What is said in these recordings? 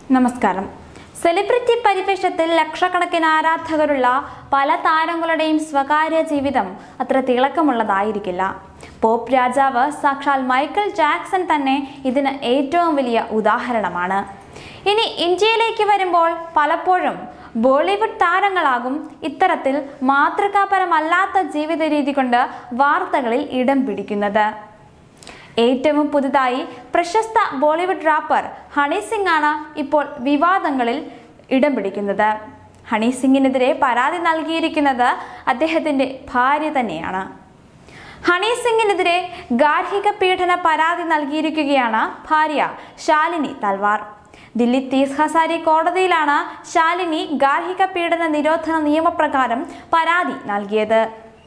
നമസ്കാരം സെലിബ്രിറ്റി പരിവേഷത്തിൽ ലക്ഷക്കണക്കിന് ആരാധകരുള്ള പല താരങ്ങളുടെയും സ്വകാര്യ ജീവിതം അത്ര തിളക്കമുള്ളതായിരിക്കില്ല പോപ്പ് രാജാവ് സാക്ഷാൽ മൈക്കൽ ജാക്സൺ തന്നെ ഇതിന് ഏറ്റവും വലിയ ഉദാഹരണമാണ് ഇനി ഇന്ത്യയിലേക്ക് വരുമ്പോൾ പലപ്പോഴും ബോളിവുഡ് താരങ്ങളാകും ഇത്തരത്തിൽ മാതൃകാപരമല്ലാത്ത ജീവിത രീതി കൊണ്ട് വാർത്തകളിൽ ഇടം പിടിക്കുന്നത് ഏറ്റവും പുതുതായി പ്രശസ്ത ബോളിവുഡ് റാപ്പർ ഹണി സിംഗ് ആണ് ഇപ്പോൾ വിവാദങ്ങളിൽ ഇടം പിടിക്കുന്നത് ഹണി സിംഗിനെതിരെ പരാതി നൽകിയിരിക്കുന്നത് അദ്ദേഹത്തിൻ്റെ ഭാര്യ തന്നെയാണ് ഹണി സിംഗിനെതിരെ ഗാർഹിക പീഡന പരാതി നൽകിയിരിക്കുകയാണ് ഭാര്യ ശാലിനി തൽവാർ ദില്ലി തീസ് ഹസാരി കോടതിയിലാണ് ശാലിനി ഗാർഹിക പീഡന നിരോധന നിയമപ്രകാരം പരാതി നൽകിയത്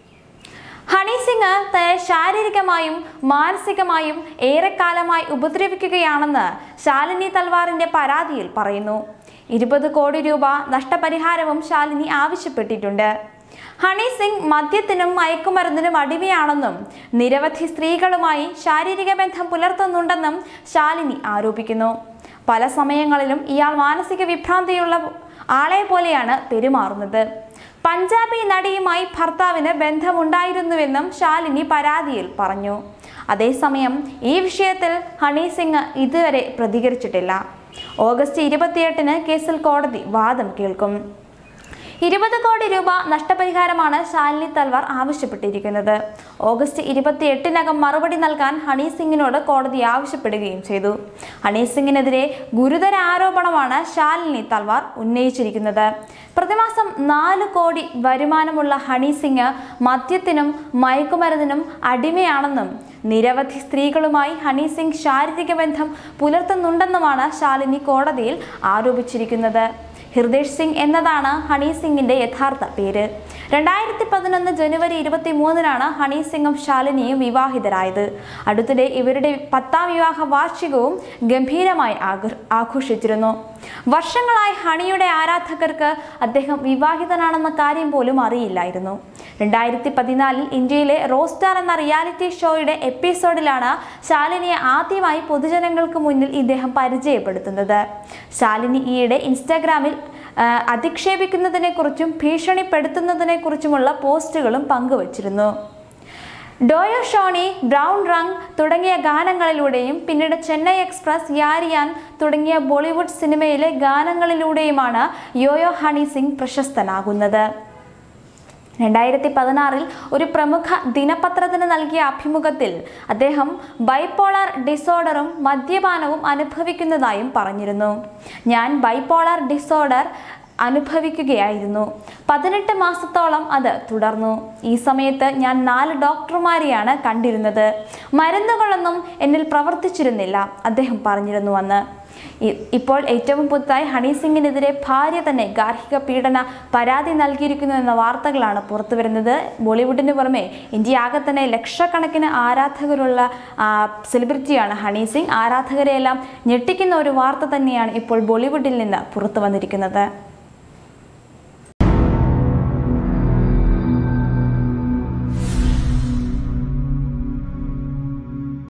ഹണി സിംഗ് തന്നെ ശാരീരികമായും മാനസികമായും ഏറെക്കാലമായി ഉപദ്രവിക്കുകയാണെന്ന് ശാലിനി തൽവാറിന്റെ പരാതിയിൽ പറയുന്നു ഇരുപത് കോടി രൂപ നഷ്ടപരിഹാരവും ശാലിനി ആവശ്യപ്പെട്ടിട്ടുണ്ട് ഹണി സിംഗ് മദ്യത്തിനും മയക്കുമരുന്നിനും അടിമയാണെന്നും നിരവധി സ്ത്രീകളുമായി ശാരീരിക ബന്ധം പുലർത്തുന്നുണ്ടെന്നും ശാലിനി ആരോപിക്കുന്നു പല സമയങ്ങളിലും ഇയാൾ മാനസിക വിഭ്രാന്തിയുള്ള ആളെ പോലെയാണ് പെരുമാറുന്നത് പഞ്ചാബി നടിയുമായി ഭർത്താവിന് ബന്ധമുണ്ടായിരുന്നുവെന്നും ശാലിനി പരാതിയിൽ പറഞ്ഞു അതേസമയം ഈ വിഷയത്തിൽ ഹണി സിംഗ് ഇതുവരെ പ്രതികരിച്ചിട്ടില്ല ഓഗസ്റ്റ് ഇരുപത്തിയെട്ടിന് കേസിൽ കോടതി വാദം കേൾക്കും ഇരുപത് കോടി രൂപ നഷ്ടപരിഹാരമാണ് ശാലിനി തൽവാർ ആവശ്യപ്പെട്ടിരിക്കുന്നത് ഓഗസ്റ്റ് ഇരുപത്തിയെട്ടിനകം മറുപടി നൽകാൻ ഹണി സിംഗിനോട് കോടതി ആവശ്യപ്പെടുകയും ചെയ്തു ഹണി സിംഗിനെതിരെ ഗുരുതര ആരോപണമാണ് ശാലിനി തൽവാർ ഉന്നയിച്ചിരിക്കുന്നത് പ്രതിമാസം നാല് കോടി വരുമാനമുള്ള ഹണി സിംഗ് മദ്യത്തിനും മയക്കുമരുന്നിനും അടിമയാണെന്നും നിരവധി സ്ത്രീകളുമായി ഹണി സിംഗ് ശാരീരിക ബന്ധം പുലർത്തുന്നുണ്ടെന്നുമാണ് ശാലിനി കോടതിയിൽ ആരോപിച്ചിരിക്കുന്നത് ഹൃദേശ് സിംഗ് എന്നതാണ് ഹണി സിംഗിന്റെ യഥാർത്ഥ പേര് രണ്ടായിരത്തി പതിനൊന്ന് ജനുവരി ഇരുപത്തി മൂന്നിനാണ് ഹണി സിംഗും ശാലിനിയും വിവാഹിതരായത് അടുത്തിടെ ഇവരുടെ പത്താം വിവാഹ വാർഷികവും ഗംഭീരമായി ആഘ- ആഘോഷിച്ചിരുന്നു വർഷങ്ങളായി ഹണിയുടെ ആരാധകർക്ക് അദ്ദേഹം വിവാഹിതനാണെന്ന കാര്യം പോലും അറിയില്ലായിരുന്നു രണ്ടായിരത്തി പതിനാലിൽ ഇന്ത്യയിലെ റോസ്റ്റാർ എന്ന റിയാലിറ്റി ഷോയുടെ എപ്പിസോഡിലാണ് ശാലിനിയെ ആദ്യമായി പൊതുജനങ്ങൾക്ക് മുന്നിൽ ഇദ്ദേഹം പരിചയപ്പെടുത്തുന്നത് ശാലിനി ഈയിടെ ഇൻസ്റ്റാഗ്രാമിൽ ആ, അധിക്ഷേപിക്കുന്നതിനെക്കുറിച്ചും ഭീഷണിപ്പെടുത്തുന്നതിനെക്കുറിച്ചുമുള്ള പോസ്റ്റുകളും പങ്കുവച്ചിരുന്നു ഡോയോ ഷോണി ബ്രൗൺ റങ് തുടങ്ങിയ ഗാനങ്ങളിലൂടെയും പിന്നീട് ചെന്നൈ എക്സ്പ്രസ് യാരിയാൻ തുടങ്ങിയ ബോളിവുഡ് സിനിമയിലെ ഗാനങ്ങളിലൂടെയുമാണ് യോയോ ഹണി സിംഗ് പ്രശസ്തനാകുന്നത് രണ്ടായിരത്തി പതിനാറിൽ ഒരു പ്രമുഖ ദിനപത്രത്തിന് നൽകിയ അഭിമുഖത്തിൽ അദ്ദേഹം ബൈപോളാർ ഡിസോർഡറും മദ്യപാനവും അനുഭവിക്കുന്നതായും പറഞ്ഞിരുന്നു ഞാൻ ബൈപോളാർ ഡിസോർഡർ അനുഭവിക്കുകയായിരുന്നു പതിനെട്ട് മാസത്തോളം അത് തുടർന്നു ഈ സമയത്ത് ഞാൻ നാല് ഡോക്ടർമാരെയാണ് കണ്ടിരുന്നത് മരുന്നുകളൊന്നും എന്നിൽ പ്രവർത്തിച്ചിരുന്നില്ല അദ്ദേഹം പറഞ്ഞിരുന്നു അന്ന് ഇ- ഇപ്പോൾ ഏറ്റവും പുതുതായി ഹണി സിംഗിനെതിരെ ഭാര്യ തന്നെ ഗാർഹിക പീഡന പരാതി നൽകിയിരിക്കുന്നു എന്ന വാർത്തകളാണ് പുറത്തു വരുന്നത് ബോളിവുഡിന് പുറമെ ഇന്ത്യ ആകെ തന്നെ ലക്ഷക്കണക്കിന് ആരാധകരുള്ള ആ, സെലിബ്രിറ്റിയാണ് ഹണി സിംഗ് ആരാധകരെയെല്ലാം ഞെട്ടിക്കുന്ന ഒരു വാർത്ത തന്നെയാണ് ഇപ്പോൾ ബോളിവുഡിൽ നിന്ന് പുറത്തു വന്നിരിക്കുന്നത്